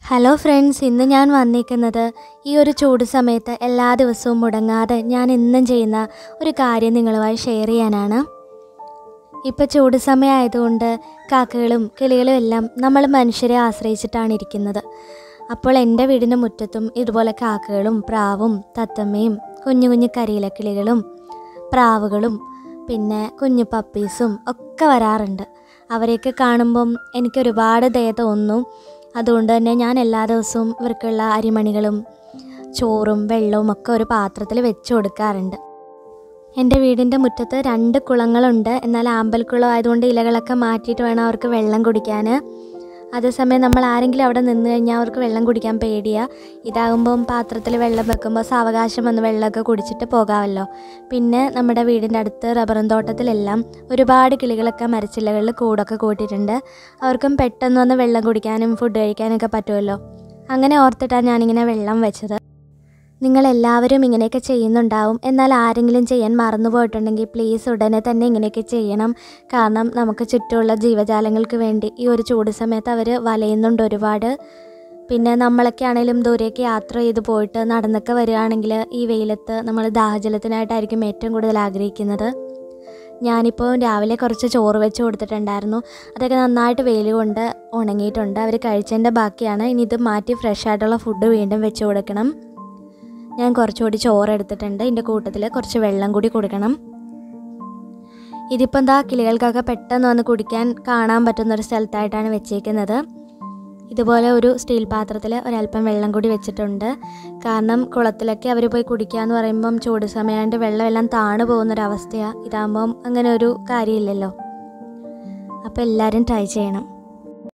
hello friends ഇന്ന് ഞാൻ വന്നിരിക്കുന്നത് ഈ ഒരു ചൂട് സമയത്ത് എല്ലാ ദിവസവും മുടങ്ങാതെ ഞാൻ എന്നും ചെയ്യുന്ന ഒരു കാര്യം നിങ്ങളുമായി ഷെയർ ചെയ്യാനാണ് ഇപ്പോൾ ചൂട് സമയമായതുകൊണ്ട് കാക്കകളും കിളികളും എല്ലാം നമ്മൾ മനുഷ്യരെ ആശ്രയിച്ചിട്ടാണ് ഇരിക്കുന്നത് അപ്പോൾ എൻ്റെ വീടിൻ്റെ മുറ്റത്തും ഇതുപോലെ കാക്കകളും പ്രാവും തത്തമ്മയും കുഞ്ഞു കുഞ്ഞു കരിയില കിളികളും പ്രാവുകളും പിന്നെ കുഞ്ഞു പപ്പീസും ഒക്കെ വരാറുണ്ട് അവരെയൊക്കെ കാണുമ്പം എനിക്ക് ഒരുപാട് ദയ തോന്നും അതുകൊണ്ട് തന്നെ ഞാൻ എല്ലാ ദിവസവും ഇവർക്കുള്ള അരിമണികളും ചോറും വെള്ളവും ഒക്കെ ഒരു പാത്രത്തിൽ വെച്ച് കൊടുക്കാറുണ്ട് എൻ്റെ വീടിൻ്റെ മുറ്റത്ത് രണ്ട് കുളങ്ങളുണ്ട് എന്നാൽ ആമ്പൽക്കുളം ആയതുകൊണ്ട് ഇലകളൊക്കെ മാറ്റിയിട്ട് വേണം അവർക്ക് വെള്ളം കുടിക്കാൻ അതേസമയം നമ്മൾ ആരെങ്കിലും അവിടെ നിന്ന് കഴിഞ്ഞാൽ അവർക്ക് വെള്ളം കുടിക്കാൻ പേടിയാണ് ഇതാകുമ്പം പാത്രത്തിൽ വെള്ളം വെക്കുമ്പോൾ സാവകാശം വന്ന് വെള്ളമൊക്കെ കുടിച്ചിട്ട് പോകാമല്ലോ പിന്നെ നമ്മുടെ വീടിൻ്റെ അടുത്ത് റബ്ബറും തോട്ടത്തിലെല്ലാം ഒരുപാട് കിളികളൊക്കെ മരച്ചില്ലകളിൽ കൂടൊക്കെ കൂട്ടിയിട്ടുണ്ട് അവർക്കും പെട്ടെന്ന് വന്ന് വെള്ളം കുടിക്കാനും ഫുഡ് കഴിക്കാനൊക്കെ പറ്റുമല്ലോ അങ്ങനെ ഓർത്തിട്ടാണ് ഞാനിങ്ങനെ വെള്ളം വെച്ചത് നിങ്ങളെല്ലാവരും ഇങ്ങനെയൊക്കെ ചെയ്യുന്നുണ്ടാവും എന്നാൽ ആരെങ്കിലും ചെയ്യാൻ മറന്നു പോയിട്ടുണ്ടെങ്കിൽ പ്ലീസ് ഉടനെ തന്നെ ഇങ്ങനെയൊക്കെ ചെയ്യണം കാരണം നമുക്ക് ചുറ്റുമുള്ള ജീവജാലങ്ങൾക്ക് വേണ്ടി ഈ ഒരു ചൂട് സമയത്ത് അവർ വലയുന്നുണ്ട് ഒരുപാട് പിന്നെ നമ്മളൊക്കെ ആണെങ്കിലും ദൂരേക്ക് യാത്ര ചെയ്ത് പോയിട്ട് നടന്നൊക്കെ വരികയാണെങ്കിൽ ഈ വെയിലത്ത് നമ്മൾ ദാഹജലത്തിനായിട്ടായിരിക്കും ഏറ്റവും കൂടുതൽ ആഗ്രഹിക്കുന്നത് ഞാനിപ്പോൾ രാവിലെ കുറച്ച് ചോറ് വെച്ച് കൊടുത്തിട്ടുണ്ടായിരുന്നു അതൊക്കെ നന്നായിട്ട് വെയിൽ കൊണ്ട് ഉണങ്ങിയിട്ടുണ്ട് അവർ കഴിച്ചതിൻ്റെ ബാക്കിയാണ് ഇനി ഇത് മാറ്റി ഫ്രഷ് ആയിട്ടുള്ള ഫുഡ് വീണ്ടും വെച്ച് കൊടുക്കണം ഞാൻ കുറച്ചുകൂടി ചോറ് എടുത്തിട്ടുണ്ട് ഇതിൻ്റെ കൂട്ടത്തിൽ കുറച്ച് വെള്ളം കൂടി കൊടുക്കണം ഇതിപ്പോൾ എന്താ കിളികൾക്കൊക്കെ പെട്ടെന്ന് വന്ന് കുടിക്കാൻ കാണാൻ പറ്റുന്ന ഒരു സ്ഥലത്തായിട്ടാണ് വെച്ചേക്കുന്നത് ഇതുപോലെ ഒരു സ്റ്റീൽ പാത്രത്തിൽ ഒരല്പം വെള്ളം കൂടി വെച്ചിട്ടുണ്ട് കാരണം കുളത്തിലൊക്കെ അവർ പോയി കുടിക്കുക എന്ന് പറയുമ്പം ചൂട് സമയമായിട്ട് വെള്ളമെല്ലാം താണു പോകുന്നൊരവസ്ഥയാണ് ഇതാകുമ്പം അങ്ങനെ ഒരു കാര്യമില്ലല്ലോ അപ്പോൾ എല്ലാവരും ട്രൈ ചെയ്യണം